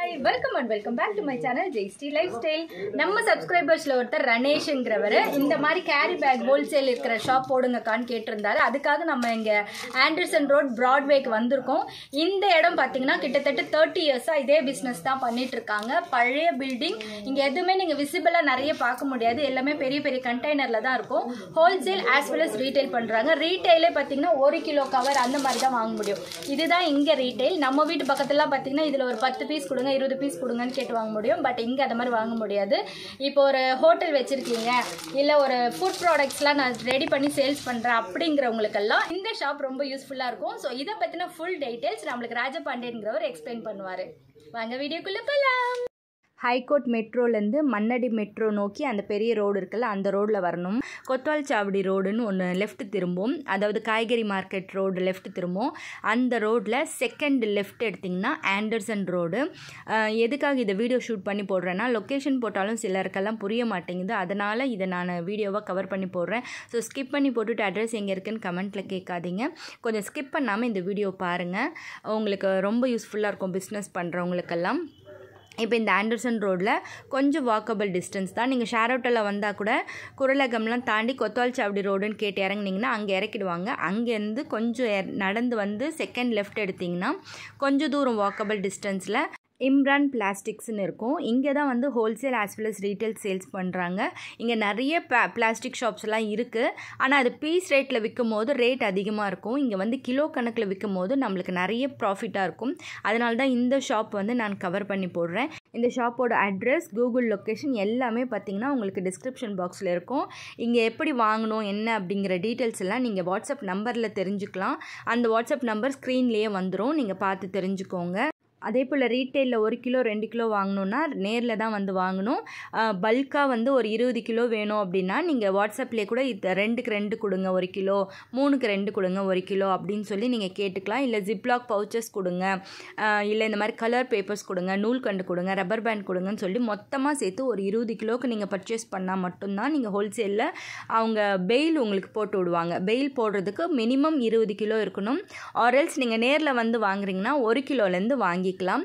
Hi welcome and welcome back to my channel ஜெய்ஸ்டி lifestyle நம்ம சப்ஸ்கிரைபர்ஸ்ல ஒருத்தர் ரணேஷ்ங்கிறவர் இந்த மாதிரி கேரி பேக் ஹோல்சேல் இருக்கிற ஷாப் போடுங்கக்கான்னு கேட்டிருந்தாரு அதுக்காக நம்ம இங்க ஆண்டர்சன் ரோட் பிராட்வேக்கு வந்திருக்கோம் இந்த இடம் பார்த்தீங்கன்னா கிட்டத்தட்ட தேர்ட்டி இயர்ஸா இதே பிஸ்னஸ் தான் பண்ணிட்டு இருக்காங்க பழைய பில்டிங் இங்க எதுவுமே நீங்க விசிபிளா நிறைய பார்க்க முடியாது எல்லாமே பெரிய பெரிய கண்டெய்னர்ல தான் இருக்கும் wholesale as well as retail பண்றாங்க ரீட்டைலே பார்த்தீங்கன்னா ஒரு கிலோ கவர் அந்த மாதிரி தான் வாங்க முடியும் இதுதான் இங்க ரீட்டைல் நம்ம வீட்டு பக்கத்துலலாம் பார்த்தீங்கன்னா இதுல ஒரு பத்து பீஸ் கொடுங்க இருபது பீஸ் கொடுங்கன்னு கேட்டு வாங்க முடியும் பட் இங்க அந்த மாதிரி வாங்க முடியாது இப்போ ஒரு ஹோட்டல் வச்சிருக்கீங்க இல்ல ஒரு ஃபுட் ப்ராடக்ட்ஸ்லாம் நான் ரெடி பண்ணி சேல்ஸ் பண்றேன் அப்படிங்கிறவங்களுக்கெல்லாம் இந்த ஷாப் ரொம்ப யூஸ்ஃபுல்லா இருக்கும் ஸோ இதை பத்தின ஃபுல் டீடைல்ஸ் நம்மளுக்கு ராஜபாண்டியன்கிறவர் எக்ஸ்பிளைன் பண்ணுவாரு வாங்க வீடியோக்குள்ள போலாம் ஹைகோர்ட் மெட்ரோலேருந்து மண்ணடி மெட்ரோ நோக்கி அந்த பெரிய ரோடு இருக்குல்ல அந்த ரோட்டில் வரணும் கொத்வால் சாவடி ரோடுன்னு ஒன்று லெஃப்ட் திரும்பும் அதாவது காய்கறி மார்க்கெட் ரோடு லெஃப்ட் திரும்பும் அந்த ரோட்டில் செகண்ட் லெஃப்ட் எடுத்திங்கன்னா ஆண்டர்சன் ரோடு அஹ் எதுக்காக இதை வீடியோ ஷூட் பண்ணி போடுறேன்னா லொக்கேஷன் போட்டாலும் சிலருக்கெல்லாம் புரிய மாட்டேங்குது அதனால் இதை நான் வீடியோவாக கவர் பண்ணி போடுறேன் ஸோ ஸ்கிப் பண்ணி போட்டுட்டு அட்ரஸ் எங்கே இருக்குன்னு கமெண்ட்டில் கேட்காதீங்க கொஞ்சம் ஸ்கிப் பண்ணாமல் இந்த வீடியோ பாருங்கள் உங்களுக்கு ரொம்ப யூஸ்ஃபுல்லாக இருக்கும் பிஸ்னஸ் பண்ணுறவங்களுக்கெல்லாம் இப்போ இந்த ஆண்டர்சன் ரோட்டில் கொஞ்சம் வாக்கபிள் டிஸ்டன்ஸ் தான் நீங்கள் ஷேர் ஹோட்டலில் வந்தால் கூட குரலகம்லாம் தாண்டி கொத்தால் சாவடி ரோடுன்னு கேட்டு இறங்குனீங்கன்னா அங்கே இறக்கிடுவாங்க அங்கேருந்து கொஞ்சம் எ- நடந்து வந்து செகண்ட் லெஃப்ட் எடுத்திங்கன்னா கொஞ்சம் தூரம் வாக்கபிள் டிஸ்டன்ஸில் இம்ரான் பிளாஸ்டிக்ஸ்னு இருக்கும் இங்கே தான் வந்து wholesale as well as retail sales பண்ணுறாங்க இங்கே நிறைய ப பிளாஸ்டிக் ஷாப்ஸ்லாம் இருக்குது ஆனால் அது பீஸ் ரேட்டில் விற்கும் போது ரேட் அதிகமாக இருக்கும் இங்கே வந்து கிலோ கணக்கில் விற்கும் போது நம்மளுக்கு நிறைய ப்ராஃபிட்டாக இருக்கும் அதனால தான் இந்த ஷாப் வந்து நான் கவர் பண்ணி போடுறேன் இந்த ஷாப்போட அட்ரஸ் கூகுள் லொக்கேஷன் எல்லாமே பார்த்தீங்கன்னா உங்களுக்கு டிஸ்கிரிப்ஷன் பாக்ஸில் இருக்கும் இங்கே எப்படி வாங்கணும் என்ன அப்படிங்கிற டீட்டெயில்ஸ் எல்லாம் நீங்கள் வாட்ஸ்அப் நம்பரில் தெரிஞ்சுக்கலாம் அந்த வாட்ஸ்அப் நம்பர் ஸ்க்ரீன்லேயே வந்துடும் நீங்கள் பார்த்து தெரிஞ்சுக்கோங்க அதே போல் ரீட்டெயிலில் ஒரு கிலோ ரெண்டு கிலோ வாங்கணுன்னா நேரில் தான் வந்து வாங்கணும் பல்காக வந்து ஒரு இருபது கிலோ வேணும் அப்படின்னா நீங்கள் வாட்ஸ்அப்லேயே கூட இது ரெண்டுக்கு ரெண்டு கொடுங்க ஒரு கிலோ மூணுக்கு ரெண்டு கொடுங்க ஒரு கிலோ அப்படின்னு சொல்லி நீங்கள் கேட்டுக்கலாம் இல்லை ஜிப்லாக் பவுச்சஸ் கொடுங்க அஹ் இல்லை இந்த மாதிரி கலர் பேப்பர்ஸ் கொடுங்க நூல் கண்டு கொடுங்க ரப்பர் பேண்ட் கொடுங்கன்னு சொல்லி மொத்தமாக சேர்த்து ஒரு இருபது கிலோவுக்கு நீங்கள் பர்ச்சேஸ் பண்ணால் மட்டும்தான் நீங்கள் ஹோல்சேலில் அவங்க பெயில் உங்களுக்கு போட்டு விடுவாங்க பெயில் போடுறதுக்கு மினிமம் இருபது கிலோ இருக்கணும் ஆர்எல்ஸ் நீங்கள் நேரில் வந்து வாங்குறீங்கன்னா ஒரு கிலோலேருந்து வாங்கிக்கலாம்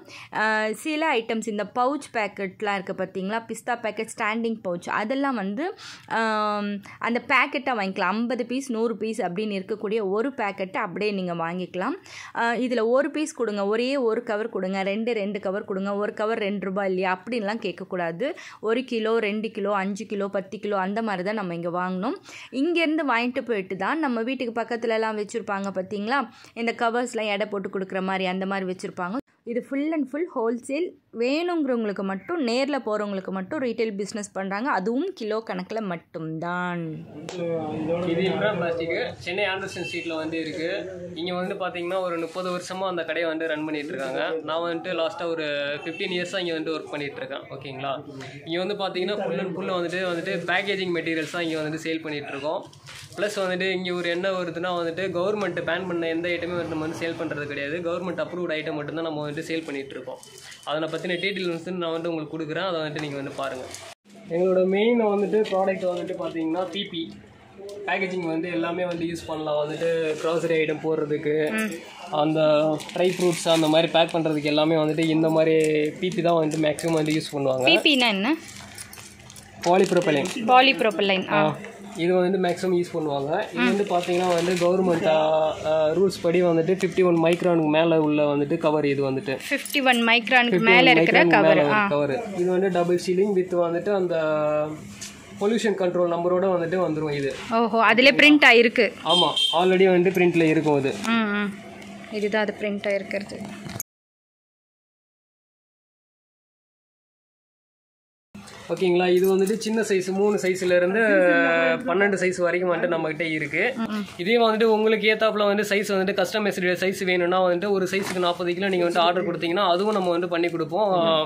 அஹ் சில ஐட்டம்ஸ் இந்த பவுச் பேக்கெட்லாம் இருக்குது பார்த்தீங்களா பிஸ்தா பேக்கெட் ஸ்டாண்டிங் பவுச் அதெல்லாம் வந்து ஆம், அந்த பேக்கெட்டாக வாங்கிக்கலாம் ஐம்பது பீஸ் நூறு பீஸ் அப்படின்னு இருக்கக்கூடிய ஒரு பேக்கெட்டை அப்படியே நீங்கள் வாங்கிக்கலாம் இதில் ஒரு பீஸ் கொடுங்க ஒரே ஒரு கவர் கொடுங்க ரெண்டு ரெண்டு கவர் கொடுங்க ஒரு கவர் ரெண்டு ரூபாய் இல்லையா அப்படின்லாம் கேட்கக்கூடாது ஒரு கிலோ ரெண்டு கிலோ அஞ்சு கிலோ பத்து கிலோ அந்த மாதிரி தான் நம்ம இங்கே வாங்கணும் இங்கேருந்து வாங்கிட்டு போயிட்டு தான் நம்ம வீட்டுக்கு பக்கத்துலலாம் வச்சுருப்பாங்க பார்த்தீங்களா இந்த கவர்ஸ்லாம் எடை போட்டு கொடுக்குற மாதிரி அந்த மாதிரி வச்சுருப்பாங்க இது ஃபுல் அண்ட் ஃபுல் ஹோல்சேல் வேணுங்கிறவங்களுக்கு மட்டும் நேரில் போகிறவங்களுக்கு மட்டும் ரீட்டைல் பிஸ்னஸ் பண்ணுறாங்க அதுவும் கிலோ கணக்கில் மட்டும்தான் இது இம்ரான் பிளாஸ்டிக் சென்னை ஆண்டர்சன் ஸ்ட்ரீட்டில் வந்து இருக்கு இங்கே வந்து பார்த்தீங்கன்னா ஒரு முப்பது வருஷமாக அந்த கடையை வந்து ரன் பண்ணிட்டு இருக்காங்க நான் வந்துட்டு லாஸ்ட்டாக ஒரு ஃபிஃப்டீன் இயர்ஸாக இங்கே வந்து ஒர்க் பண்ணிட்டு இருக்கேன் ஓகேங்களா இங்கே வந்து பார்த்தீங்கன்னா ஃபுல் அண்ட் ஃபுல் வந்துட்டு வந்துட்டு பேக்கேஜிங் மெட்டீரியல்ஸ் தான் இங்கே வந்துட்டு சேல் பண்ணிட்டு இருக்கோம் ப்ளஸ் வந்துட்டு இங்கே ஒரு என்ன வருதுன்னா வந்துட்டு கவர்மெண்ட் பேன் பண்ண எந்த ஐட்டமே வந்து நம்ம வந்து சேல் பண்ணுறது கிடையாது கவர்மெண்ட் அப்ரூவ்ட் ஐட்டம் மட்டும்தான் நம்ம வந்துட்டு சேல் பண்ணிட்டு இருக்கோம் அதனை பற்றின டீட்டெயில்ஸ் வந்து நான் வந்து உங்களுக்கு கொடுக்குறேன் அதை வந்துட்டு நீங்கள் வந்து பாருங்கள் எங்களோட மெயின் வந்துட்டு ப்ராடக்ட் வந்துட்டு பார்த்தீங்கன்னா பிபி பேக்கேஜிங் வந்து எல்லாமே வந்து யூஸ் பண்ணலாம் வந்துட்டு க்ராசரி ஐட்டம் போடுறதுக்கு அந்த ட்ரை ஃப்ரூட்ஸ் அந்த மாதிரி பேக் பண்ணுறதுக்கு எல்லாமே வந்துட்டு இந்த மாதிரி பிபி தான் வந்துட்டு மேக்ஸிமம் வந்து யூஸ் பண்ணுவாங்க பிபினா என்ன பாலிப்ரோபலைன் பாலிப்ரோப்பலைன் ஆ இது வந்து மேக்ஸிமம் யூஸ் பண்ணுவாங்க இது வந்து பார்த்தீங்கன்னா வந்து கவர்மெண்ட் ரூல்ஸ் படி வந்துட்டு ஃபிஃப்டி ஒன் மைக்ரானுக்கு மேலே உள்ள வந்துட்டு கவர் இது வந்துட்டு ஃபிஃப்டி ஒன் மைக்ரானுக்கு மேலே இருக்கிற கவர் ஆ கவர் இது வந்து டபுள் சீலிங் வித் வந்துட்டு அந்த பொல்யூஷன் கண்ட்ரோல் நம்பரோட வந்துட்டு வந்துடும் இது ஓஹோ அதிலே பிரிண்ட் ஆயிருக்கு ஆமாம் ஆல்ரெடி வந்துட்டு பிரிண்ட்ல இருக்கும் அது ம் ம் இதுதான் அது பிரிண்ட் ஆயிருக்கிறது ஓகேங்களா இது வந்துட்டு சின்ன சைஸ் மூணு சைஸ்ல இருந்து பன்னெண்டு சைஸ் வரைக்கும் வந்துட்டு நம்ம கிட்ட இருக்கு இதே வந்துட்டு உங்களுக்கு ஏத்தாப்புல வந்து சைஸ் வந்துட்டு கஸ்டமைஸ்டு சைஸ் வேணும்னா வந்துட்டு ஒரு சைஸுக்கு நாற்பது கிலோ நீங்க வந்துட்டு ஆர்டர் கொடுத்தீங்கன்னா அதுவும் நம்ம வந்து பண்ணி கொடுப்போம்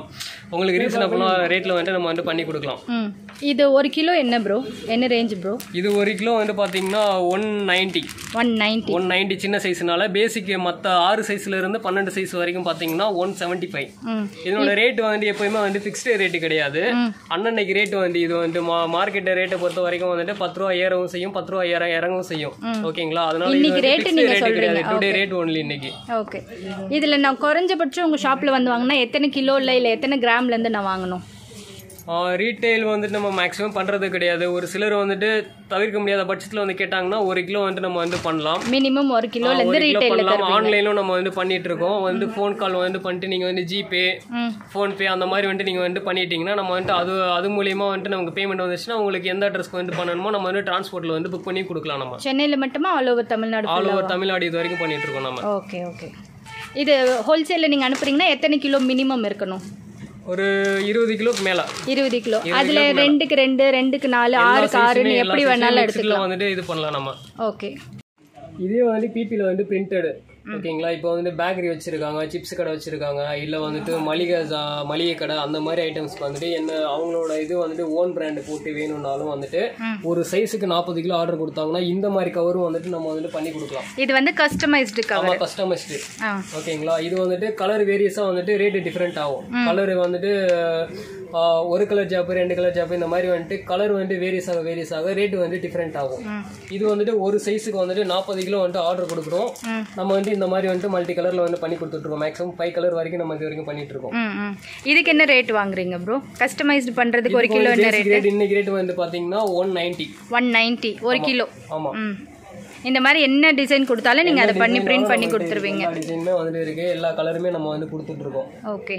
உங்களுக்கு ரீசனபிளாக ரேட்டில் வந்துட்டு நம்ம வந்து பண்ணி கொடுக்கலாம் ம் இது ஒரு கிலோ என்ன ப்ரோ என்ன ரேஞ்ச் ப்ரோ இது ஒரு கிலோ வந்து பார்த்தீங்கன்னா one ninety one ninety one ninety சின்ன சைஸ்னால பேசிக் மற்ற ஆறு சைஸ்ல இருந்து பன்னெண்டு சைஸ் வரைக்கும் பார்த்தீங்கன்னா ஒன் செவன்ட்டி ஃபைவ் ம் இதனோட ரேட் வந்து எப்பயுமே வந்து ஃபிக்ஸ்டு ரேட்டு கிடையாது அன்னன்னைக்கு ரேட் வந்து இது வந்து மா மார்க்கெட் ரேட்டை பொறுத்த வரைக்கும் வந்துட்டு பத்து ரூபா ஏறவும் செய்யும் பத்து ரூபா ஏற இறங்கவும் செய்யும் ஓகேங்களா அதனால இது இன்னைக்கு வந்து rate fixed நீங்க rate கிடையாது சொல்றீங்க. டுடே ரேட் ஒன்லி இன்னைக்கு ஓகே இதில் நான் குறைஞ்சபட்சம் உங்கள் ஷாப்பில் வந்து வாங்கினா எத்தனை கிலோவில் இல்லை எத்தனை கிராம்லேருந்து நான் வாங்கணும் ரீட்டைல் வந்துட்டு நம்ம மேக்ஸிமம் பண்ணுறது கிடையாது ஒரு சிலர் வந்துட்டு தவிர்க்க முடியாத பட்சத்தில் வந்து கேட்டாங்கன்னா ஒரு கிலோ வந்துட்டு நம்ம வந்து பண்ணலாம் மினிமம் ஒரு கிலோலேருந்து ஒரு கிலோ ரீட்டைலில் பண்ணலாம் ஆன்லைனும் நம்ம வந்து பண்ணிட்டு இருக்கோம் வந்து ஃபோன் கால் வந்து பண்ணிட்டு நீங்கள் வந்து ஜிபே ம் ஃபோன்பே அந்த மாதிரி வந்துட்டு நீங்கள் வந்து பண்ணிட்டீங்கன்னா நம்ம வந்துட்டு அது அது மூலியமா வந்துட்டு நமக்கு பேமெண்ட் வந்துச்சுன்னா உங்களுக்கு எந்த அட்ரஸ்க்கு வந்து பண்ணணுமோ நம்ம வந்து டிரான்ஸ்போர்ட்டில் வந்து புக் பண்ணி கொடுக்கலாம் நம்ம சென்னையில் மட்டுமா all over Tamil Nadu all over Tamil Nadu இது வரைக்கும் பண்ணிட்டு இருக்கோம் நம்ம ஓகே ஓகே இது ஹோல்சேலில் நீங்கள் அனுப்புறீங்கன்னா எத்தனை கிலோ மினிமம் இருக்கணும் ஒரு இருபது கிலோக்கு மேலே இருபது கிலோ அதில் ரெண்டுக்கு ரெண்டு ரெண்டுக்கு நாலு ஆறுக்கு ஆறுன்னு எப்படி வேணாலும் எடுத்துக்கலாம் வந்துட்டு இது பண்ணலாம் நம்ம ஓகே இதே வந்து பிபியில் வந்து பிரிண்டடு ஓகேங்களா இப்போ வந்து பேக்கரி வச்சிருக்காங்க சிப்ஸ் கடை வச்சிருக்காங்க இல்லை வந்துட்டு மளிகை ஜா- மளிகை கடை அந்த மாதிரி ஐட்டம்ஸ்க்கு வந்துட்டு என்ன அவங்களோட இது வந்துட்டு ஓன் பிராண்ட் போட்டு வேணும்னாலும் வந்துட்டு ஒரு சைஸுக்கு நாற்பது கிலோ ஆர்டர் கொடுத்தாங்கன்னா இந்த மாதிரி கவரும் வந்துட்டு நம்ம வந்துட்டு பண்ணி கொடுக்கலாம் இது வந்து கஸ்டமைஸ்டு கவர் ஆமாம் கஸ்டமைஸ்டு ஆ ஓகேங்களா இது வந்துட்டு கலர் வேரியஸாக வந்துட்டு ரேட்டு டிஃப்ரெண்ட் ஆகும் கலர் வந்துட்டு ஆ, ஒரு கலர் ஜாப்பு ரெண்டு கலர் ஜாப்பு இந்த மாதிரி வந்துட்டு கலர் வந்துட்டு வேரியஸ் ஆக வேரியஸ் ஆக ரேட் வந்து டிஃப்ரெண்ட் ஆகும் இது வந்துட்டு ஒரு சைஸுக்கு வந்துட்டு நாற்பது கிலோ வந்துட்டு ஆர்டர் கொடுக்குறோம் நம்ம வந்து இந்த மாதிரி வந்துட்டு மல்டி கலரில் வந்து பண்ணி கொடுத்துட்ருக்கோம் மேக்ஸிமம் ஃபைவ் கலர் வரைக்கும் நம்ம இது வரைக்கும் பண்ணிட்டு இருக்கோம் ம் ம் இதுக்கு என்ன ரேட் வாங்குறீங்க ப்ரோ கஸ்டமைஸ்டு பண்ணுறதுக்கு ஒரு கிலோ என்ன ரேட் ரேட் இன்னைக்கு ரேட் வந்து பார்த்தீங்கன்னா ஒன் நைன்ட்டி ஒன் நைன்ட்டி ஒரு கிலோ ஆமாம் ம் இந்த மாதிரி என்ன டிசைன் கொடுத்தாலும் நீங்கள் அதை பண்ணி பிரிண்ட் பண்ணி கொடுத்துருவீங்க எல்லா டிசைனுமே வந்துட்டு இருக்கு எல்லா கலருமே நம்ம வந்து கொடுத்துட்ருக்கோம் ஓகே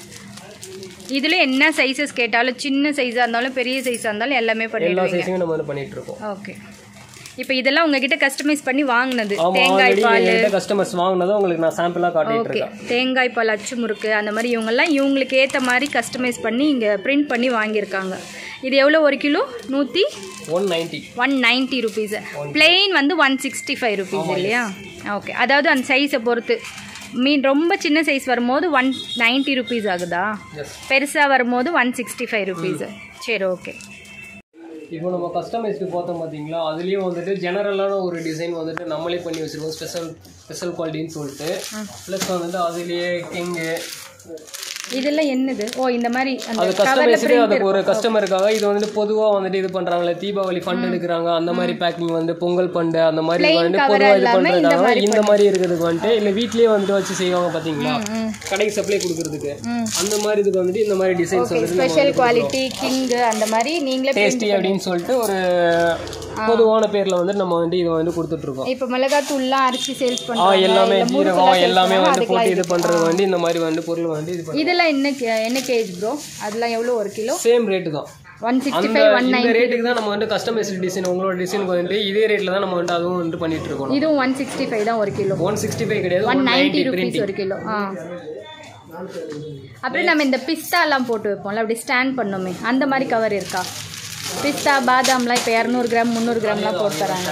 இதில் என்ன சைஸஸ் கேட்டாலும் சின்ன சைஸாக இருந்தாலும் பெரிய சைஸாக இருந்தாலும் எல்லாமே எல்லா பண்ணிடுவீங்க சைஸுமே நம்ம வந்து பண்ணிட்டு இருக்கோம் ஓகே இப்போ இதெல்லாம் உங்ககிட்ட கஸ்டமைஸ் பண்ணி வாங்கினது ஆமா தேங்காய் ஆல்ரெடி பால் என்கிட்ட கஸ்டமர்ஸ் வாங்கினதும் உங்களுக்கு நான் சாம்பிளாக காட்டிட்டு ஓகே இருக்கேன் தேங்காய் பால் அச்சு முறுக்கு அந்த மாதிரி இவங்கெல்லாம் இவங்களுக்கு ஏற்ற மாதிரி கஸ்டமைஸ் பண்ணி இங்கே பிரிண்ட் பண்ணி வாங்கியிருக்காங்க இது எவ்வளோ ஒரு கிலோ நூற்றி one ninety one ninety rupees plain வந்து ஒன் சிக்ஸ்டி ஃபைவ் ருபீஸ் இல்லையா ஓகே அதாவது அந்த சைஸை பொறுத்து மீன் ரொம்ப சின்ன சைஸ் வரும்போது ஒன் நைன்ட்டி ருபீஸ் ஆகுதா எஸ் பெருசாக வரும்போது ஒன் சிக்ஸ்டி ஃபைவ் ருபீஸ் சரி ஓகே இப்போ நம்ம கஸ்டமைஸ்டு பார்த்தோம் பார்த்தீங்களா அதுலேயும் வந்துட்டு ஜெனரலான ஒரு டிசைன் வந்துட்டு நம்மளே பண்ணி வச்சிருக்கோம் ஸ்பெஷல் ஸ்பெஷல் குவாலிட்டின்னு சொல்லிட்டு ப்ளஸ் வந்துட்டு அதுலேயே கிங்கு இதெல்லாம் என்னது ஓ இந்த மாதிரி அந்த அது கஸ்டமைஸ்டு அதுக்கு ஒரு கஸ்டமருக்காக இது வந்துட்டு பொதுவாக வந்துட்டு இது பண்ணுறாங்களே தீபாவளி ஃபண்ட் எடுக்கிறாங்க அந்த மாதிரி பேக்கிங் வந்து பொங்கல் ஃபண்டு அந்த மாதிரி வந்துட்டு பொதுவாக இது பண்ணுறதுக்காக இந்த மாதிரி இருக்கிறதுக்கு வந்துட்டு இல்லை வீட்லேயே வந்துட்டு வச்சு செய்வாங்க பார்த்தீங்களா கடைக்கு சப்ளை கொடுக்கறதுக்கு அந்த மாதிரி இதுக்கு வந்துட்டு இந்த மாதிரி டிசைன்ஸ் வந்துட்டு நம்ம ஸ்பெஷல் குவாலிட்டி கிங்கு அந்த மாதிரி நீங்களே டேஸ்டி அப்படின்னு சொல்லிட்டு ஒரு பொதுவான பேர்ல வந்து நம்ம வந்து இதை வந்து கொடுத்துட்டு இருக்கோம் இப்போ மிளகாத்தூள்லாம் அரைச்சி சேல்ஸ் ஆ பண்ணுறாங்க எல்லாமே ஜீரகம் எல்லாமே வந்து போட்டு இது பண்றது வந்து இந்த மாதிரி வந்து பொருள் வந்து இது பண்ணி இதெல்லாம் என்ன கே- என்ன கேஜ் ப்ரோ அதெல்லாம் எவ்வளோ ஒரு கிலோ சேம் ரேட்டு தான் ஒன் சிக்ஸ்டி அந்த ஃபைவ் ஒன் இந்த ரேட்டுக்கு தான் நம்ம வந்து கஸ்டமைஸ்டு டிசைன் உங்களோட டிசைனுக்கு வந்துட்டு இதே ரேட்ல தான் நம்ம வந்து அதுவும் வந்து பண்ணிட்டு இருக்கோம் இதுவும் ஒன் சிக்ஸ்டி ஃபைவ் தான் ஒரு கிலோ ஒன் சிக்ஸ்டி ஃபைவ் கிடையாது one one ninety ninety rupees ஒரு கிலோ ஆ அப்புறம் நம்ம இந்த பிஸ்தாலாம் போட்டு வைப்போம்ல அப்படி ஸ்டாண்ட் பண்ணோமே அந்த மாதிரி கவர் இருக்கா பிஸ்தா பாதாம்லாம் இப்போ இரநூறு கிராம் முந்நூறு கிராம்லாம் போட்டு தராங்க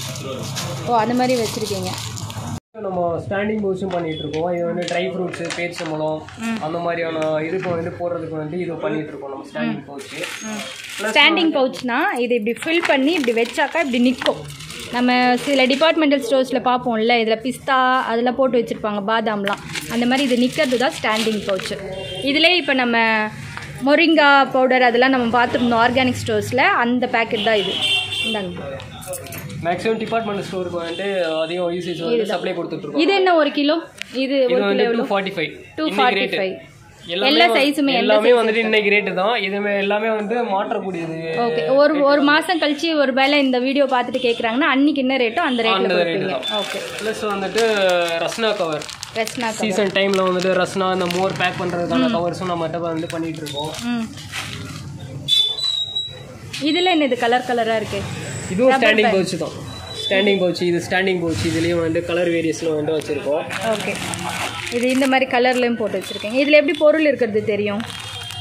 ஓ அந்த மாதிரி வச்சுருக்கீங்க நம்ம ஸ்டாண்டிங் பவுச்சும் பண்ணிட்டு இருக்கோம் இது வந்து ட்ரை ஃப்ரூட்ஸ் பேரிச்சம்பழம் அந்த மாதிரியான இதுக்கு வந்து போடுறதுக்கு வந்து இது பண்ணிட்டு இருக்கோம் நம்ம ஸ்டாண்டிங் பவுச்சு ஸ்டாண்டிங் பவுச்னா இது இப்படி ஃபில் பண்ணி இப்படி வச்சாக்கா இப்படி நிற்கும் நம்ம சில டிபார்ட்மெண்டல் ஸ்டோர்ஸில் பார்ப்போம்ல இதில் பிஸ்தா அதெல்லாம் போட்டு வச்சுருப்பாங்க பாதாம்லாம் அந்த மாதிரி இது நிற்கிறது தான் ஸ்டாண்டிங் பவுச்சு இதிலே இப்போ நம்ம மொரிங்கா பவுடர் அதெல்லாம் நம்ம பார்த்துருந்தோம் ஆர்கானிக் ஸ்டோர்ஸில் அந்த பேக்கெட் தான் இது இந்தாங்க மேக்ஸிமம் டிபார்ட்மெண்ட் ஸ்டோருக்கு வந்துட்டு அதிகம் யூசேஜ் வந்து சப்ளை கொடுத்துட்டு இருக்கோம் இது என்ன ஒரு கிலோ இது இது வந்து two forty five two forty five எல்லா எல்லாமே சைஸுமே எல்லாமே வந்துட்டு இன்னைக்கு ரேட்டு தான் இதுமே எல்லாமே வந்து மாற்றக்கூடியது ஓகே ஒரு ஒரு மாதம் கழிச்சு ஒரு வேளை இந்த வீடியோ பார்த்துட்டு கேட்குறாங்கன்னா அன்னைக்கு என்ன ரேட்டோ அந்த ரேட்டில் அந்த ரேட்டு கொடுப்பீங்க தான் ஓகே ப்ளஸ் வந்துட்டு ரஸ்னா கவர் ரெஸ்னா சீசன் டைம்ல வந்துட்டு ரஸ்னா இந்த மோர் பேக் பண்றதுக்கான கவர்ஸும் நம்ம வந்து பண்ணிட்டு இருக்கோம் ம் இதில் என்ன இது கலர் கலராக இருக்கு இதுவும் ஸ்டாண்டிங் பவுச் தான் ஸ்டாண்டிங் பவுச் இது ஸ்டாண்டிங் பவுச் இதுலயும் வந்து கலர் வேரியஸ்ல வந்து வச்சிருக்கோம் ஓகே இது இந்த மாதிரி கலர்லேயும் போட்டு வச்சுருக்கீங்க இதில் எப்படி பொருள் இருக்கிறது தெரியும்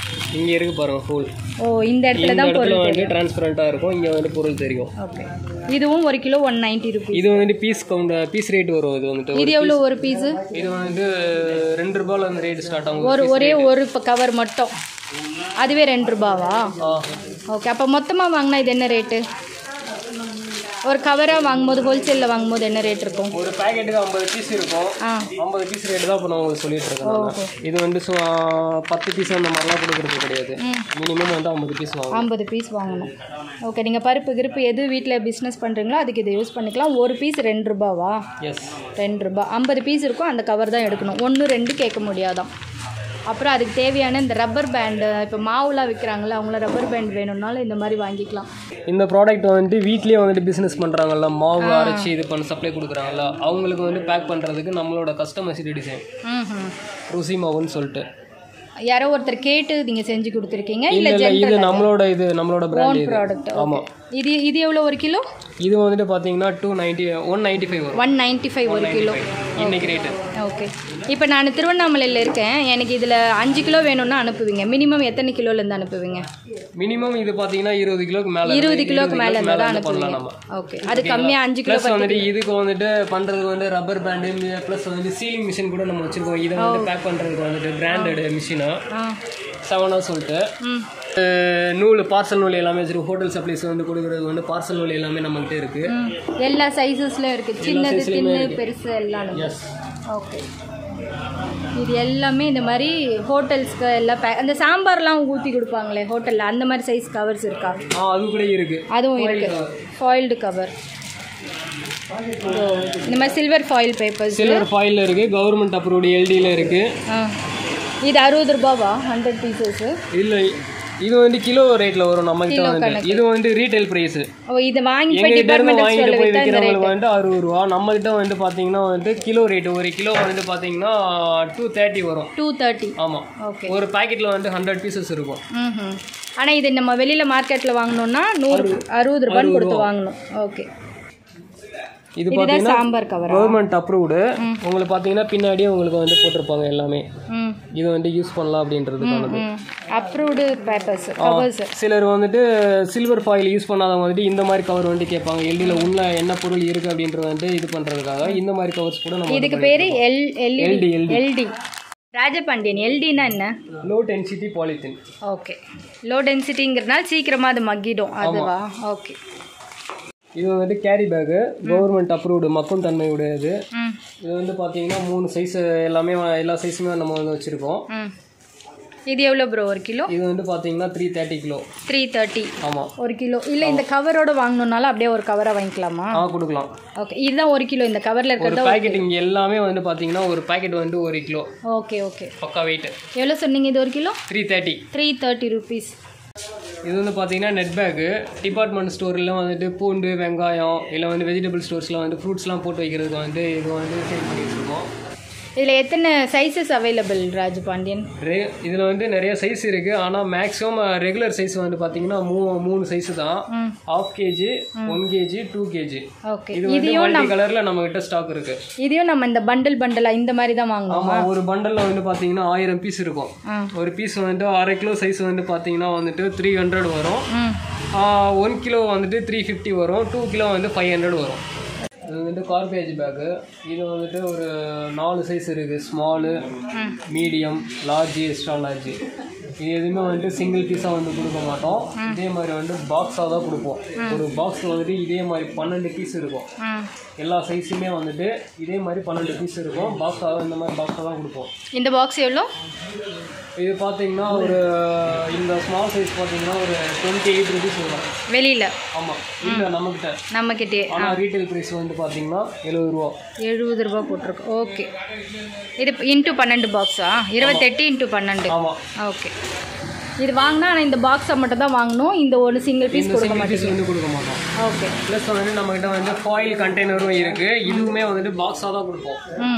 இங்கே இருக்கு பாருங்க ஹோல் ஓ இந்த இடத்துல இந்த தான் இடத்துல பொருள் வந்து டிரான்ஸ்பரண்ட்டாக இருக்கும் இங்கே வந்து பொருள் தெரியும் ஓகே இதுவும் ஒரு கிலோ ஒன் நைன்ட்டி ருபீஸ் இது வந்து பீஸ் கவுண்ட் பீஸ் ரேட் வரும் இது வந்துட்டு இது எவ்வளோ ஒரு பீஸு இது வந்து ரெண்டு ரூபாயில இருந்து ரேட் ஸ்டார்ட் ஆகும் ஒரு ஒரே ஒரு கவர் மட்டும் அதுவே ரெண்டு ரூபாவா ஆ. ஓகே அப்போ மொத்தமாக வாங்கினா இது என்ன ரேட்டு ஒரு கவராக வாங்கும்போது ஹோல்சேலில் வாங்கும்போது என்ன ரேட் இருக்கும் ஒரு பேக்கெட்டுக்கு ஐம்பது பீஸ் இருக்கும் ஆ ஐம்பது பீஸ் ரேட் தான் இப்போ நான் உங்களுக்கு சொல்லிட்டு இருக்கேன் நானு. இது வந்து சு- பத்து பீஸ் அந்த மாதிரிலாம் கொடுக்குறது கிடையாது மினிமம் வந்து ஐம்பது பீஸ் வாங்கணும் ஐம்பது பீஸ் வாங்கணும் ஓகே நீங்கள் பருப்பு கிருப்பு எது வீட்டில் பிஸ்னஸ் பண்ணுறீங்களோ அதுக்கு இதை யூஸ் பண்ணிக்கலாம் ஒரு பீஸ் ரெண்டு ரூபாவா எஸ் ரெண்டு ரூபா ஐம்பது பீஸ் இருக்கும் அந்த கவர் தான் எடுக்கணும் ஒன்று ரெண்டு கேட்க முடியாதாம் அப்புறம் அதுக்கு தேவையான இந்த ரப்பர் பேண்டு இப்போ மாவுலாம் விற்கிறாங்களே அவங்கள ரப்பர் பேண்ட் வேணும்னாலும் இந்த மாதிரி வாங்கிக்கலாம் இந்த ப்ராடக்ட் வந்துட்டு வீட்லேயே வந்துட்டு பிஸ்னஸ் பண்ணுறாங்கல்ல மாவு அரைச்சி இது பண்ண சப்ளை கொடுக்குறாங்கல்ல அவங்களுக்கு வந்து பேக் பண்ணுறதுக்கு நம்மளோட கஸ்டமைஸ்டு டிசைன் ம் ருசி மாவுன்னு சொல்லிட்டு யாரோ ஒருத்தர் கேட்டு நீங்கள் செஞ்சு கொடுத்துருக்கீங்க இல்லை இல்லை இல்லை இது நம்மளோட இது நம்மளோட பிராண்ட் இது ப்ராடக்ட் ஆமாம் இது இது எவ்வளோ ஒரு கிலோ இது வந்துட்டு பார்த்தீங்கன்னா two ninety one ninety five வரும் ஒன் நைன்ட்டி ஃபைவ் ஒரு கிலோ இன்னைக்கு ரேட்டு ஓகே இப்போ நான் திருவண்ணாமலையில் இருக்கேன் எனக்கு இதில் அஞ்சு கிலோ வேணும்னா அனுப்புவீங்க மினிமம் எத்தனை கிலோலேருந்து அனுப்புவீங்க மினிமம் இது பார்த்தீங்கன்னா இருபது கிலோக்கு மேலே இருபது கிலோக்கு மேலே இருந்தால் தான் வந்து பண்ணலாம் அனுப்புவீங்க நம்ம ஓகே அது கம்மியாக அஞ்சு கிலோ ப்ளஸ் வந்துட்டு இதுக்கு வந்துட்டு பண்ணுறதுக்கு வந்து ரப்பர் பேண்டு ப்ளஸ் வந்து சீலிங் மிஷின் கூட நம்ம வச்சுருக்கோம் இதை வந்து பேக் பண்ணுறதுக்கு வந்துட்டு பிராண்டட் மிஷினா ஆ செவனா சொல்லிட்டு ம் அஹ் நூல் பார்சல் நூல் எல்லாமே வச்சிருக்கோம் ஹோட்டல் சப்ளைஸ் வந்து கொடுக்குறது வந்து பார்சல் நூல் எல்லாமே நம்மகிட்ட இருக்குது ம். எல்லா சைஸஸ்லையும் இருக்குது சின்னது சின்ன பெருசு எல்லாம் எஸ் ஓகே இது எல்லாமே இந்த மாதிரி ஹோட்டல்ஸ்க்கு எல்லாம் பே அந்த சாம்பார்லாம் ஊற்றி கொடுப்பாங்களே ஹோட்டலில் அந்த மாதிரி சைஸ் கவர்ஸ் இருக்கா ஆ அது கூட இருக்குது அதுவும் இருக்கு ஃபாயில்டு கவர் இந்த மாதிரி silver foil papers silver foil இருக்குது கவர்மெண்ட் அப்ரூவ்டு எல்டியில் இருக்குது ஆ இது அறுபது ரூபாவா ஹண்ட்ரட் பீசஸ்ஸு இல்லை இது வந்து கிலோ ரேட்டில் வரும் நம்மகிட்ட வந்து இது வந்து ரீட்டைல் ப்ரைஸு ஓ இதை வாங்கி போய் எங்ககிட்ட இருந்து டிபார்ட்மெண்டல் வாங்கிட்டு ஸ்டோரில் போய் விற்றா இந்த விற்கிறவங்களுக்கு வந்து அறுபது ரூபா நம்ம கிட்ட வந்து பார்த்தீங்கன்னா வந்து கிலோ ரேட் ஒரு கிலோ வந்து பார்த்தீங்கன்னா டூ தேர்ட்டி வரும் டூ தேர்ட்டி ஆமாம் ஓகே ஒரு பாக்கெட்டில் வந்து ஹண்ட்ரட் பீசஸ் இருக்கும் ம் ஆனால் இது நம்ம வெளியில் மார்க்கெட்டில் வாங்கினோம்னா நூறு அறுபது ரூபான்னு கொடுத்து வாங்கணும் ஓகே இது இதுதான் பார்த்தீங்கன்னா சாம்பார் கவரா கவர்மெண்ட் அப்ரூவ்டு உங்களுக்கு பார்த்தீங்கன்னா பின்னாடியே உங்களுக்கு வந்து போட்டிருப்பாங்க எல்லாமே ம் இது வந்து யூஸ் பண்ணலாம் அப்படின்றதுக்கானது ம் அப்ரூவ்டு பேப்பர்ஸ் கவர்ஸ் சிலர் வந்துட்டு சில்வர் ஃபாயில் யூஸ் பண்ணாதவங்க வந்துட்டு இந்த மாதிரி கவர் வந்து கேட்பாங்க எல்டியில் உள்ள என்ன பொருள் இருக்குது அப்படின்றது வந்து இது பண்ணுறதுக்காக இந்த மாதிரி கவர்ஸ் கூட நம்ம இதுக்கு பேர் L LED LD. LD Rajapandian எல்டினா என்ன low density polythene okay low டென்சிட்டிங்கிறதுனால சீக்கிரமாக அது மக்கிடும் அதுவா ஓகே இது வந்துட்டு கேரி பேக்கு கவர்மெண்ட் அப்ரூவ்டு மக்கும் தன்மையுடையது ம் இது வந்து பார்த்தீங்கன்னா மூணு சைஸ் எல்லாமே எல்லா சைஸுமே நம்ம வந்து வச்சுருக்கோம் ம் இது எவ்வளோ ப்ரோ ஒரு கிலோ இது வந்து பார்த்தீங்கன்னா three thirty kilo three thirty ஆமாம் ஒரு கிலோ இல்லை இந்த கவரோட வாங்கணுன்னாலும் அப்படியே ஒரு கவராக வாங்கிக்கலாமா ஆ கொடுக்கலாம் ஓகே இதுதான் ஒரு கிலோ இந்த கவரில் ஒரு இருக்கிறது பாக்கெட் இங்கே எல்லாமே வந்து பார்த்தீங்கன்னா ஒரு பாக்கெட் வந்து ஒரு கிலோ ஓகே ஓகே பக்கா வெயிட் எவ்வளோ சொன்னீங்க இது ஒரு kilo three thirty three thirty rupees இது வந்து பார்த்தீங்கன்னா நெட் பேக்கு டிபார்ட்மெண்ட் ஸ்டோரில் வந்துட்டு பூண்டு வெங்காயம் இல்லை வந்து வெஜிடபிள் ஸ்டோர்ஸில் வந்து ஃப்ரூட்ஸ்லாம் போட்டு வைக்கிறதுக்கு வந்து இது வந்து சேல் பண்ணிட்டு இருக்கோம் இதில் எத்தனை சைஸஸ் அவைலபிள் ராஜபாண்டியன் ரே இதில் வந்து நிறைய சைஸ் இருக்குது ஆனால் மேக்ஸிமம் ரெகுலர் சைஸ் வந்து பார்த்தீங்கன்னா மூ மூணு சைஸ் தான் ம் half KG one KG two KG okay இது வந்து மல்டி கலரில் நம்ம கிட்ட ஸ்டாக் இருக்கு இதையும் நம்ம இந்த பண்டில் பண்டலாக இந்த மாதிரி தான் வாங்கணும் ஆமாம் ஒரு பண்டலில் வந்து பார்த்தீங்கன்னா ஆயிரம் பீஸ் இருக்கும் ஆ ஒரு பீஸ் வந்துட்டு அரை கிலோ சைஸ் வந்து பார்த்தீங்கன்னா வந்துட்டு த்ரீ ஹண்ட்ரட் வரும் ம் ஒன் கிலோ வந்துட்டு த்ரீ ஃபிஃப்டி வரும் டூ கிலோ வந்து ஃபைவ் ஹண்ட்ரட் வரும் இது வந்துட்டு கார்பேஜ் பேக்கு இது வந்துட்டு ஒரு நாலு சைஸ் இருக்குது small medium large extra large இது எதுவுமே வந்துட்டு சிங்கிள் பீஸாக வந்து கொடுக்க மாட்டோம் இதே மாதிரி வந்து பாக்ஸாக தான் கொடுப்போம் ஒரு பாக்ஸில் வந்துட்டு இதே மாதிரி பன்னெண்டு பீஸ் இருக்கும் ம் எல்லா சைஸுமே வந்துட்டு இதே மாதிரி பன்னெண்டு பீஸ் இருக்கும் பாக்ஸாக இந்த மாதிரி பாக்ஸாக தான் கொடுப்போம் இந்த பாக்ஸ் எவ்வளோ இது பார்த்தீங்கன்னா ஒரு இந்த ஸ்மால் சைஸ் பார்த்தீங்கன்னா ஒரு டுவெண்ட்டி எயிட் ருபீஸ் வரும் வெளியில் ஆமாம் இல்லை நம்மக்கிட்ட நம்மக்கிட்டே ஆனால் ரீட்டைல் ப்ரைஸ் வந்து பார்த்தீங்கன்னா எழுபது ரூபா எழுபது ரூபா போட்டிருக்கு ஓகே இது இன்ட்டு பன்னெண்டு பாக்ஸா இருபத்தெட்டு இன்ட்டு பன்னெண்டு ஆமாம் ஓகே இது வாங்கினா ஆனால் இந்த பாக்ஸை மட்டும் தான் வாங்கணும் இந்த ஒரு சிங்கிள் பீஸ் இந்த கொடுக்க சிங்கிள் மாட்டேன் பீஸ் வந்து கொடுக்க மாட்டோம் ஓகே ப்ளஸ் வந்துட்டு நம்மக்கிட்ட வந்து ஃபாயில் கண்டெய்னரும் இருக்குது இதுவுமே வந்துட்டு பாக்ஸாக தான் கொடுப்போம் ம்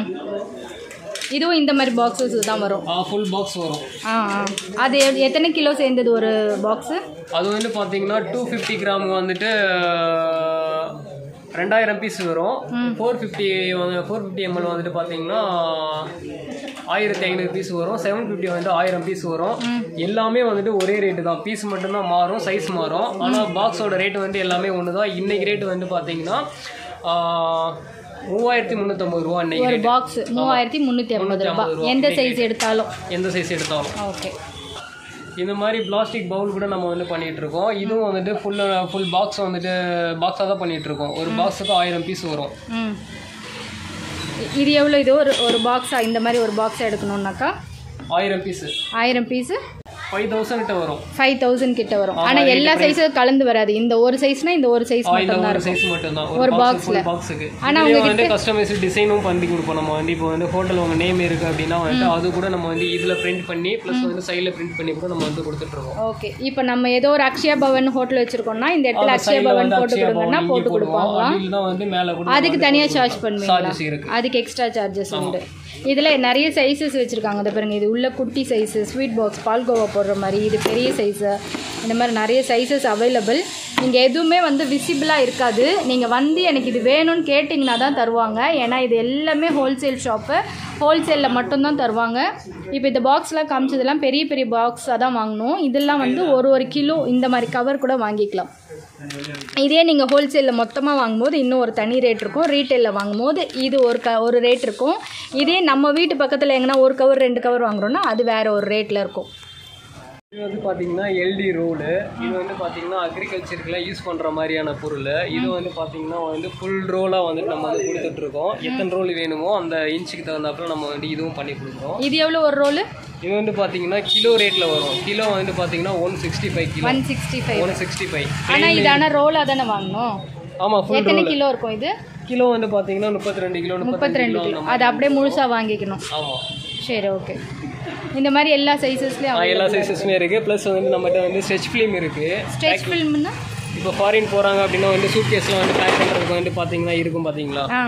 இதுவும் இந்த மாதிரி பாக்ஸஸ் தான் வரும் ஃபுல் பாக்ஸ் வரும் ஆ ஆ அது எ- எத்தனை கிலோ சேர்ந்தது ஒரு பாக்ஸு அது வந்து பார்த்தீங்கன்னா டூ ஃபிஃப்டி கிராம் வந்துட்டு ரெண்டாயிரம் பீஸ் வரும் four fifty four fifty ML வந்துட்டு பார்த்தீங்கன்னா ஆயிரத்தி ஐநூறு பீஸ் வரும் செவன் ஃபிஃப்டி வந்து ஆயிரம் பீஸ் வரும் எல்லாமே வந்துட்டு ஒரே ரேட்டு தான் பீஸ் மட்டும்தான் மாறும் சைஸ் மாறும் ஆனால் பாக்ஸோட ரேட் வந்து எல்லாமே ஒன்று தான் இன்னைக்கு ரேட் வந்து பார்த்தீங்கன்னா ஆஹ், மூவாயிரத்தி முந்நூற்றம்பது ரூபா இன்னைக்கு ஒரு ரேட் பாக்ஸ் மூவாயிரத்தி முந்நூற்றி ஐம்பது ரூபாய் எந்த சைஸ் எடுத்தாலும் எந்த சைஸ் எடுத்தாலும் ஓகே இந்த மாதிரி பிளாஸ்டிக் பவுல் கூட நம்ம வந்து பண்ணிட்டு இருக்கோம் இதுவும் வந்துட்டு ஃபுல் ஃபுல் பாக்ஸ் வந்துட்டு பாக்ஸாக தான் பண்ணிட்டு இருக்கோம் ஒரு பாக்ஸுக்கு ஆயிரம் பீஸ் வரும் ம் இது எவ்வளோ இது ஒரு ஒரு பாக்ஸா இந்த மாதிரி ஒரு பாக்ஸ் எடுக்கணும்னாக்கா ஆயிரம் பீஸ் ஆயிரம் பீஸு ஃபைவ் தௌசண்ட் கிட்ட வரும் ஃபைவ் தௌசண்ட் கிட்ட வரும் ஆனால் எல்லா சைஸும் கலந்து வராது இந்த ஒரு சைஸ்னா இந்த ஒரு சைஸ் ஆ, இந்த மட்டும் தான் ஒரு இருக்கும் சைஸ் மட்டும் தான் ஒரு ஒரு பாக்ஸ் boxல. ஃபுல் பாக்ஸுக்கு ஆனா இதுலயே வந்து கஸ்டமைஸ் டிசைனும் பண்ணி கொடுப்போம் நம்ம வந்து இப்போ வந்து ஹோட்டல் உங்க நேம் இருக்கு அப்படின்னா வந்துட்டு அது கூட நம்ம வந்து இதுல பிரிண்ட் பண்ணி ப்ளஸ் வந்து சைடில் பிரிண்ட் பண்ணி கூட நம்ம வந்து கொடுத்துட்டு இருக்கோம் ஓகே இப்போ நம்ம ஏதோ ஒரு அக்ஷயா பவன் ஹோட்டல் வச்சிருக்கோம்னா இந்த இடத்துல அக்ஷயா சைடில் பவன் வந்து போட்டு அக்ஷயா கொடுங்கன்னா பவன் போட்டு இங்கே போடுவோம் கொடுப்பாங்களா அப்படி இல்லைன்னா வந்து மேலே கூட அதுக்கு தனியாக சார்ஜ் பண்ணுவீங்களா சார்ஜஸ் இருக்கு அதுக்கு எக்ஸ்ட்ரா சார்ஜஸ் உண்டு இதில் நிறைய சைஸஸ் வச்சுருக்காங்க அதை பாருங்க இது உள்ள குட்டி சைஸு ஸ்வீட் பாக்ஸ் பால்கோவா போடுற மாதிரி இது பெரிய சைஸு இந்த மாதிரி நிறைய சைஸஸ் அவைலபிள் நீங்கள் எதுவுமே வந்து விசிபிளாக இருக்காது நீங்கள் வந்து எனக்கு இது வேணும்னு கேட்டிங்கன்னா தான் தருவாங்க ஏன்னா இது எல்லாமே ஹோல்சேல் ஷாப்பு ஹோல்சேலில் மட்டும்தான் தருவாங்க இப்போ இந்த பாக்ஸ்லாம் காமிச்சதெல்லாம் பெரிய பெரிய பாக்ஸாக தான் வாங்கணும் இதெல்லாம் வந்து ஒரு ஒரு கிலோ இந்த மாதிரி கவர் கூட வாங்கிக்கலாம் இதே நீங்கள் ஹோல்சேலில் மொத்தமாக வாங்கும்போது இன்னும் ஒரு தனி ரேட் இருக்கும் ரீட்டெயிலில் வாங்கும்போது இது ஒரு க ஒரு ரேட் இருக்கும் இதே நம்ம வீட்டு பக்கத்தில் எங்கன்னா ஒரு கவர் ரெண்டு கவர் வாங்குறோம்னா அது வேறு ஒரு ரேட்டில் இருக்கும் இது வந்து பார்த்தீங்கன்னா எல்டி ரோலு இது வந்து பார்த்தீங்கன்னா அக்ரிகல்ச்சருக்குலாம் யூஸ் பண்ணுற மாதிரியான பொருள் இது வந்து பார்த்தீங்கன்னா வந்து ஃபுல் ரோலாக வந்துட்டு நம்ம வந்து கொடுத்துட்ருக்கோம் எத்தனை ரோல் வேணுமோ அந்த இன்ச்சுக்கு தகுந்தாப்புல நம்ம வந்து இதுவும் பண்ணி கொடுக்குறோம் இது எவ்வளோ ஒரு ரோலு இது வந்து பார்த்தீங்கன்னா கிலோ ரேட்டில் வரும் கிலோ வந்து பார்த்தீங்கன்னா one sixty five kilo one sixty five one sixty five ஆனால் இது ஆனால் ரோலாக தானே வாங்கணும் ஆமாம் ஃபுல் எத்தனை கிலோ இருக்கும் இது கிலோ வந்து பார்த்தீங்கன்னா முப்பத்தி ரெண்டு கிலோ முப்பத்தி முப்பத்தி ரெண்டு கிலோ அது அப்படியே முழுசாக வாங்கிக்கணும் ஆமாம் சரி ஓகே இந்த மாதிரி எல்லா சைஸஸ்லேயும் எல்லா சைஸஸுமே இருக்குது ப்ளஸ் வந்து நம்மகிட்ட வந்து ஸ்ட்ரெச் ஃபிலிம் இருக்குது ஸ்ட்ரெச் ஃபில்ம்னா இப்போ ஃபாரின் போகிறாங்க அப்படின்னா வந்து சூட் கேஸ்லாம் வந்து பேக் பண்ணுறதுக்கு வந்து பார்த்தீங்கன்னா இருக்கும் பார்த்தீங்களா ஆ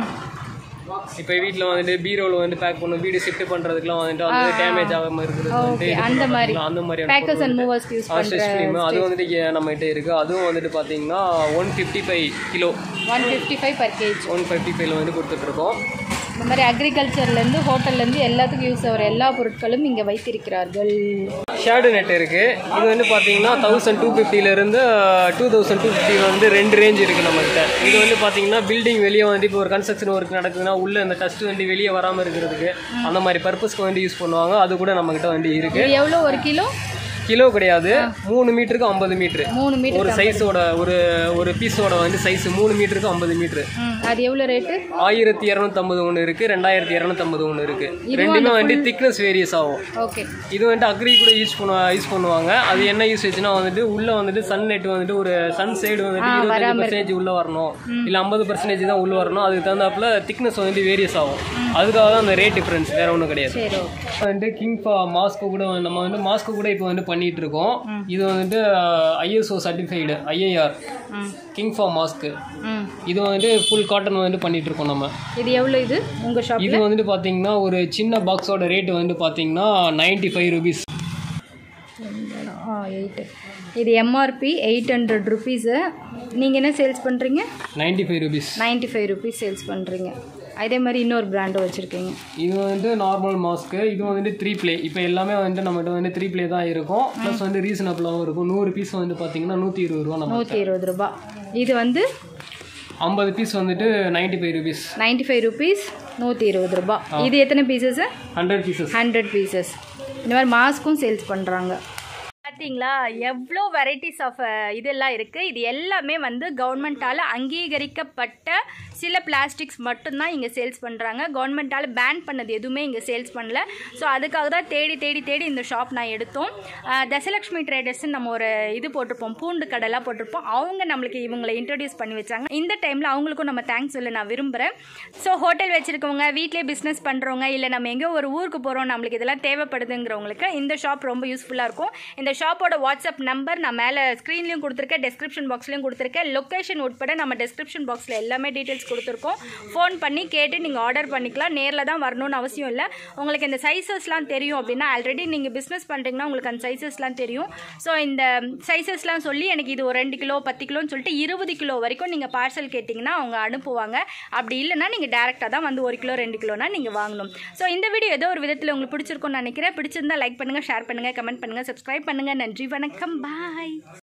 இப்போ வீட்டில் வந்துட்டு பீரோவில் வந்து பேக் பண்ணும் வீடு ஷிஃப்ட் பண்ணுறதுக்குலாம் வந்துட்டு வந்து டேமேஜ் ஆகாமல் இருக்கிறது வந்துட்டு ஓகே அந்த மாதிரி அந்த மாதிரியான பேக்கர்ஸ் அண்ட் மூவர்ஸ்க்கு யூஸ் பண்ணுற ஸ்ட்ரெச் ஃபிலிம் அது வந்துட்டு இங்க நம்மகிட்ட இருக்குது அதுவும் வந்துட்டு பார்த்தீங்கன்னா one fifty five kilo one fifty five per KG one fifty ஃபைவ்ல வந்து கொடுத்துட்ருக்கோம் இந்த மாதிரி அக்ரிகல்ச்சர்லேருந்து ஹோட்டல்லேருந்து எல்லாத்துக்கும் யூஸ் ஆகிற எல்லா பொருட்களும் இங்கே வைத்திருக்கிறார்கள் ஷேடு நெட் இருக்குது இது வந்து பார்த்தீங்கன்னா தௌசண்ட் டூ ஃபிஃப்டிலேருந்து டூ தௌசண்ட் டூ ஃபிஃப்டி வந்து ரெண்டு ரேஞ்ச் இருக்குது நம்மகிட்ட இது வந்து பார்த்தீங்கன்னா பில்டிங் வெளியே வந்து இப்போ ஒரு கன்ஸ்ட்ரக்ஷன் ஒர்க் நடக்குதுன்னா உள்ள இந்த டஸ்ட் வந்து வெளியே வராமல் இருக்கிறதுக்கு அந்த மாதிரி பர்பஸ்க்கு வந்து யூஸ் பண்ணுவாங்க அது கூட நம்மகிட்ட வந்து இருக்குது இது எவ்வளோ ஒரு கிலோ கிலோ கிடையாது மூணு மீட்டருக்கு ஐம்பது மீட்ரு மூணு மீட்டர் ஒரு சைஸோட ஒரு ஒரு பீஸோட வந்து சைஸ் மூணு மீட்டருக்கு ஐம்பது மீட்ரு ம் அது எவ்வளோ ரேட்டு ஆயிரத்தி இரநூத்தம்பது ஒன்று இருக்குது ரெண்டாயிரத்தி இரநூத்தம்பது ஒன்று இருக்குது ரெண்டுமே வந்து திக்னஸ் வேரியஸ் ஆகும் ஓகே இது வந்துட்டு அக்ரி கூட யூஸ் பண்ணுவா யூஸ் பண்ணுவாங்க அது என்ன யூஸ் வச்சுன்னா வந்துட்டு உள்ள வந்துட்டு சன் நெட் வந்துட்டு ஒரு சன் சைடு வந்துட்டு இருபத்தஞ்சு பர்சன்டேஜ் உள்ள வரணும் இல்ல ஐம்பது பர்சன்டேஜ் தான் உள்ள வரணும் அதுக்கு தகுந்தாப்புல திக்னஸ் வந்துட்டு வேரியஸ் ஆகும் அதுக்காக தான் அந்த ரேட் டிஃபரன்ஸ் வேற ஒன்றும் கிடையாது சரி ஓகே வந்துட்டு கிங் ஃபா மாஸ்க்கு கூட வந்து- நம்ம வந்து மாஸ்க்கு கூட இப்போ வந்து பண்ணிட்டு இருக்கோம் இது வந்துட்டு ஐஎஸ்ஓ சர்டிஃபைடு ஐஏஆர் ம் கிங் ஃபா மாஸ்க்கு ம் இது வந்துட்டு ஃபுல் காட்டன் வந்து பண்ணிட்டு இருக்கோம் நம்ம இது எவ்வளோ இது உங்கள் ஷாப் இது வந்துட்டு பார்த்தீங்கன்னா ஒரு சின்ன பாக்ஸோட ரேட் வந்து பார்த்தீங்கன்னா நைன்டி ஃபைவ் ருபீஸ் ஆ எயிட்டு இது எம்ஆர்பி எயிட் ஹண்ட்ரட் ருபீஸு நீங்கள் என்ன சேல்ஸ் பண்ணுறீங்க ninety five rupees ninety five rupees sales பண்ணுறீங்க அதே மாதிரி இன்னொரு பிராண்டும் வச்சுருக்கீங்க இது வந்து நார்மல் மாஸ்க்கு இது வந்துட்டு த்ரீ ப்ளே இப்போ எல்லாமே வந்து நம்மகிட்ட வந்து த்ரீ ப்ளே தான் இருக்கும் ப்ளஸ் வந்து ரீசனபிளாகவும் இருக்கும் நூறு பீஸ் வந்து பார்த்தீங்கன்னா நூற்றி இருபது ரூபா நம்ம நூற்றி இருபது ரூபா இது வந்து ஐம்பது பீஸ் வந்துட்டு ninety five rupees ninety five rupees நூற்றி இருபது ரூபா இது எத்தனை pieces hundred pieces hundred pieces இந்த மாதிரி மாஸ்க்கும் சேல்ஸ் பண்ணுறாங்க பார்த்தீங்களா எவ்வளோ வெரைட்டிஸ் ஆஃப் இதெல்லாம் இருக்குது இது எல்லாமே வந்து கவர்மெண்ட்டால் அங்கீகரிக்கப்பட்ட சில பிளாஸ்டிக்ஸ் மட்டும்தான் இங்கே சேல்ஸ் பண்ணுறாங்க கவர்மெண்ட்டால் பேன் பண்ணது எதுவுமே இங்கே சேல்ஸ் பண்ணல ஸோ அதுக்காக தான் தேடி தேடி தேடி இந்த ஷாப் நான் எடுத்தோம் அஹ், தசலக்ஷ்மி ட்ரேடர்ஸ்னு நம்ம ஒரு இது போட்டிருப்போம் பூண்டு கடைலாம் போட்டிருப்போம் அவங்க நம்மளுக்கு இவங்களை இன்ட்ரடியூஸ் பண்ணி வச்சாங்க இந்த டைமில் அவங்களுக்கும் நம்ம தேங்க்ஸ் சொல்ல நான் விரும்புகிறேன் ஸோ ஹோட்டல் வச்சுருக்கவங்க வீட்டிலே பிஸ்னஸ் பண்ணுறவங்க இல்லை நம்ம எங்கேயோ ஒரு ஊருக்கு போகிறோம் நம்மளுக்கு இதெல்லாம் தேவைப்படுதுங்கிறவங்களுக்கு இந்த ஷாப் ரொம்ப யூஸ்ஃபுல்லாக இருக்கும் இந்த ஷாப் ஷாப்போட வாட்ஸ்அப் நம்பர் நான் மேலே ஸ்க்ரீன்லேயும் கொடுத்துருக்கேன் டெஸ்கிரிப்ஷன் பாக்ஸ்லேயும் கொடுத்துருக்கேன் லொக்கேஷன் உட்பட நம்ம டெஸ்கிரிப்ஷன் பாக்ஸில் எல்லாமே டீட்டெயில்ஸ் கொடுத்துருக்கோம் ஃபோன் பண்ணி கேட்டு நீங்கள் ஆர்டர் பண்ணிக்கலாம் நேரில் தான் வரணும்னு அவசியம் இல்லை உங்களுக்கு இந்த சைஸஸ்லாம் தெரியும் அப்படின்னா ஆல்ரெடி நீங்கள் பிஸ்னஸ் பண்ணுறீங்கன்னா உங்களுக்கு அந்த சைஸஸ்லாம் தெரியும் ஸோ இந்த சைஸஸ்லாம் சொல்லி எனக்கு இது ஒரு ரெண்டு கிலோ பத்து கிலோன்னு சொல்லிட்டு இருபது கிலோ வரைக்கும் நீங்கள் பார்சல் கேட்டிங்கன்னா அவங்க அனுப்புவாங்க அப்படி இல்லைன்னா நீங்கள் டேரெக்டாக தான் வந்து ஒரு கிலோ ரெண்டு கிலோனா நீங்கள் வாங்கணும் ஸோ இந்த வீடியோ ஏதோ ஒரு விதத்தில் உங்களுக்கு பிடிச்சிருக்கும்னு நினைக்கிறேன் பிடிச்சிருந்தா லைக் பண்ணுங்கள் ஷேர் பண்ணுங்கள் கமெண்ட் பண்ணுங்கள் சப்ஸ்கிரைப் பண்ணுங்கள் நன்றி வணக்கம் பாய்